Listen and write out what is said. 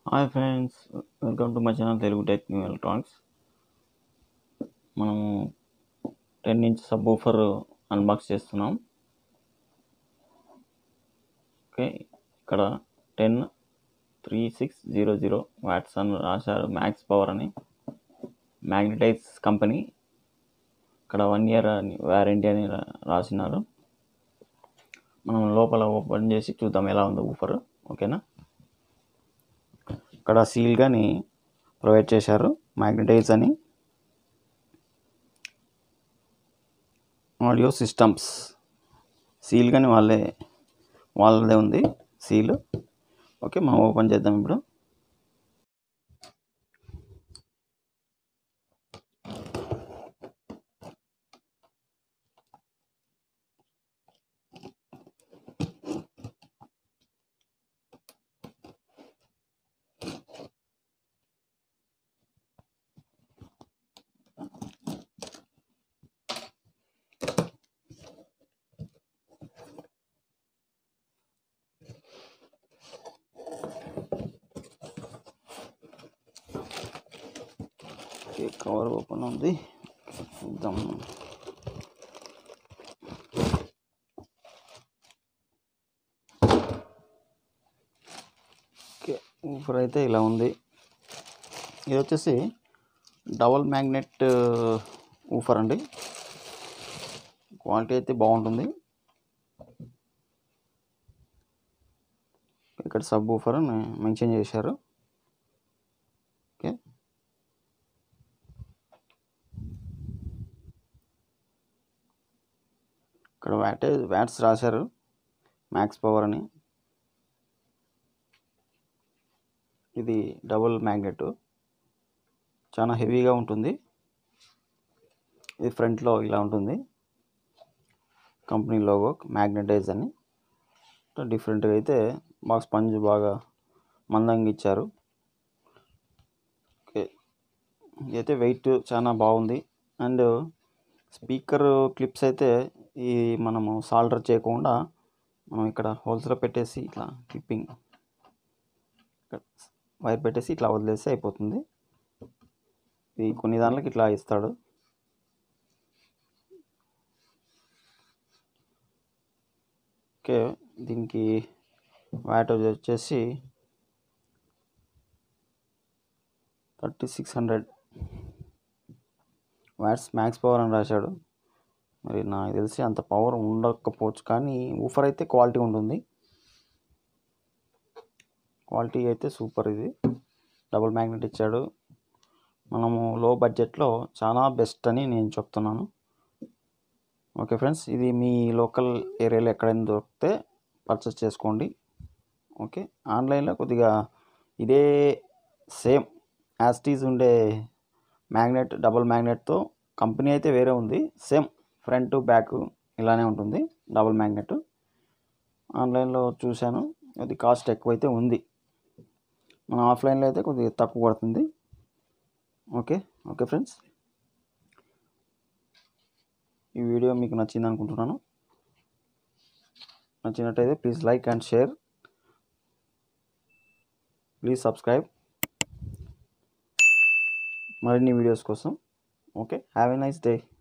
hi friends welcome to my channel Telugu tech new electronics మనము ten inch subwoofer unbox చేస్తున్నాం okay ఇక్కడ ten three six zero zero watts అని రాశారు max power అని magnetize company ఇక్కడ one year అని warranty అని రా- రాసినారు మనం లోపల ఓపెన్ చేసి చూద్దాం ఎలా ఉందో ఊఫర్ ఓకేనా ఇక్కడ సీల్ కానీ ప్రొవైడ్ చేశారు మ్యాగ్నటైజ్ అని ఆడియో సిస్టమ్స్ సీల్ కానీ వాళ్ళే వాళ్ళదే ఉంది సీల్ ఓకే మనం ఓపెన్ చేద్దాం ఇప్పుడు ఓకే కవర్ ఓపెన్ ఉంది చూద్దాం ఓకే ఊఫర్ అయితే ఇలా ఉంది ఇది వచ్చేసి డబల్ మ్యాగ్నెట్ ఊఫర్ అండి క్వాలిటీ అయితే బాగుంటుంది ఇక్కడ సబ్ ఊఫర్ అని మెన్షన్ చేశారు ఓకే ఇక్కడ వ్యాటేజ్ వ్యాట్స్ రాశారు మ్యాక్స్ పవర్ అని ఇది డబుల్ మ్యాగ్నెట్ చాలా హెవీగా ఉంటుంది ఇది ఫ్రంట్లో ఇలా ఉంటుంది కంపెనీ లోగో మ్యాగ్నటైజ్ అని డిఫరెంట్గా అయితే బాగా స్పంజ్ బాగా మందంగా ఇచ్చారు ఓకే ఇదైతే వెయిట్ చాలా బాగుంది అండ్ స్పీకర్ క్లిప్స్ అయితే ఈ మనము సాల్డర్ చేయకుండా మనం ఇక్కడ హోల్స్లో పెట్టేసి ఇట్లా క్లిప్పింగ్ వైర్ పెట్టేసి ఇట్లా వదిలేసి అయిపోతుంది ఇది కొన్ని దాంట్లోకి ఇట్లా ఇస్తాడు ఓకే దీనికి వ్యాట్ వచ్చేసి thirty six hundred watts max power అని రాశాడు మరి నాకు తెలిసి అంత పవర్ ఉండకపోవచ్చు కానీ ఊఫర్ అయితే క్వాలిటీ ఉంటుంది క్వాలిటీ అయితే సూపర్ ఇది డబుల్ మ్యాగ్నెట్ ఇచ్చాడు మనము లో బడ్జెట్లో చాలా బెస్ట్ అని నేను చెప్తున్నాను ఓకే ఫ్రెండ్స్ ఇది మీ లోకల్ ఏరియాలో ఎక్కడైనా దొరికితే పర్చేస్ చేసుకోండి ఓకే ఆన్లైన్లో కొద్దిగా ఇదే సేమ్ యాస్టీజ్ ఉండే మ్యాగ్నెట్ డబుల్ మ్యాగ్నెట్తో కంపెనీ అయితే వేరే ఉంది సేమ్ ఫ్రంట్ బ్యాక్ ఇలానే ఉంటుంది డబుల్ మ్యాగ్నెట్ ఆన్లైన్లో చూశాను అది కాస్ట్ ఎక్కువైతే ఉంది మన ఆఫ్లైన్లో అయితే కొద్దిగా తక్కువ పడుతుంది ఓకే ఓకే ఫ్రెండ్స్ ఈ వీడియో మీకు నచ్చింది అనుకుంటున్నాను నచ్చినట్టయితే please like and share please subscribe మరిన్ని వీడియోస్ కోసం okay have a nice day